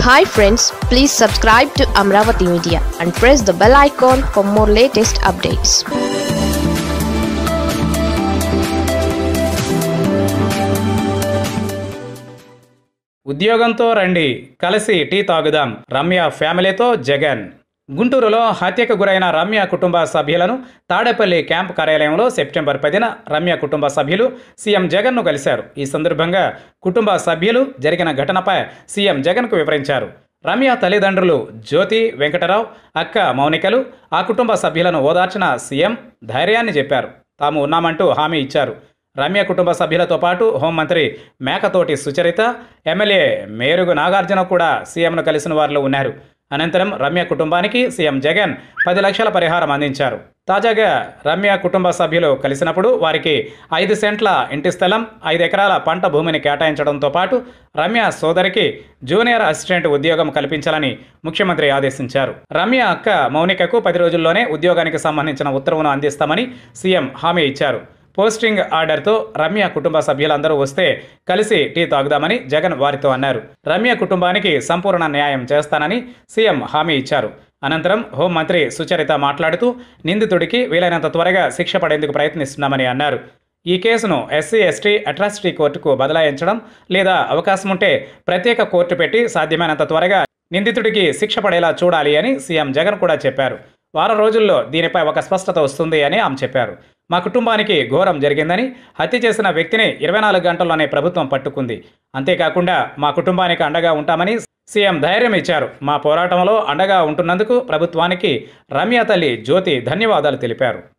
hi friends please subscribe to Amaravati media and press the bell icon for more latest updates ఉద్యోగంతో రండి కలిసి tea తాగుదాం రమ్య ఫ్యామిలీతో జగన్ గుంటూరులో హత్యకు గురైన రమ్య కుటుంబ సభ్యులను తాడేపల్లి క్యాంప్ కార్యాలయంలో సెప్టెంబర్ పదిన రమ్య కుటుంబ సభ్యులు సీఎం జగన్ను కలిశారు ఈ సందర్భంగా కుటుంబ సభ్యులు జరిగిన ఘటనపై సీఎం జగన్కు వివరించారు రమ్య తల్లిదండ్రులు జ్యోతి వెంకటరావు అక్క మౌనికలు ఆ కుటుంబ సభ్యులను ఓదార్చిన సీఎం ధైర్యాన్ని చెప్పారు తాము ఉన్నామంటూ హామీ ఇచ్చారు రమ్య కుటుంబ సభ్యులతో పాటు హోంమంత్రి మేకతోటి సుచరిత ఎమ్మెల్యే మేరుగు నాగార్జున కూడా సీఎంను కలిసిన వారిలో ఉన్నారు అనంతరం రమ్య కుటుంబానికి సీఎం జగన్ పది లక్షల పరిహారం అందించారు తాజాగా రమ్య కుటుంబ సభ్యులు కలిసినప్పుడు వారికి ఐదు సెంట్ల ఇంటి స్థలం ఐదు ఎకరాల పంట భూమిని కేటాయించడంతో పాటు రమ్య సోదరికి జూనియర్ అసిస్టెంట్ ఉద్యోగం కల్పించాలని ముఖ్యమంత్రి ఆదేశించారు రమ్య అక్క మౌనికకు పది రోజుల్లోనే ఉద్యోగానికి సంబంధించిన ఉత్తర్వును అందిస్తామని సీఎం హామీ ఇచ్చారు పోస్టింగ్ ఆర్డర్తో రమ్య కుటుంబ సభ్యులందరూ వస్తే కలిసి టీ తాగుదామని జగన్ వారితో అన్నారు రమ్య కుటుంబానికి సంపూర్ణ న్యాయం చేస్తానని సీఎం హామీ ఇచ్చారు అనంతరం హోంమంత్రి సుచరిత మాట్లాడుతూ నిందితుడికి వీలైనంత త్వరగా శిక్ష పడేందుకు ప్రయత్నిస్తున్నామని అన్నారు ఈ కేసును ఎస్సీ ఎస్టీ అట్రాసిటీ కోర్టుకు బదలాయించడం లేదా అవకాశం ఉంటే ప్రత్యేక కోర్టు పెట్టి సాధ్యమైనంత త్వరగా నిందితుడికి శిక్ష పడేలా చూడాలి అని సీఎం జగన్ కూడా చెప్పారు వారం రోజుల్లో దీనిపై ఒక స్పష్టత వస్తుంది అని ఆమె చెప్పారు మా కుటుంబానికి ఘోరం జరిగిందని హత్య చేసిన వ్యక్తిని ఇరవై నాలుగు గంటల్లోనే ప్రభుత్వం పట్టుకుంది అంతేకాకుండా మా కుటుంబానికి అండగా ఉంటామని సీఎం ధైర్యం ఇచ్చారు మా పోరాటంలో అండగా ఉంటున్నందుకు ప్రభుత్వానికి రమ్య తల్లి జ్యోతి ధన్యవాదాలు తెలిపారు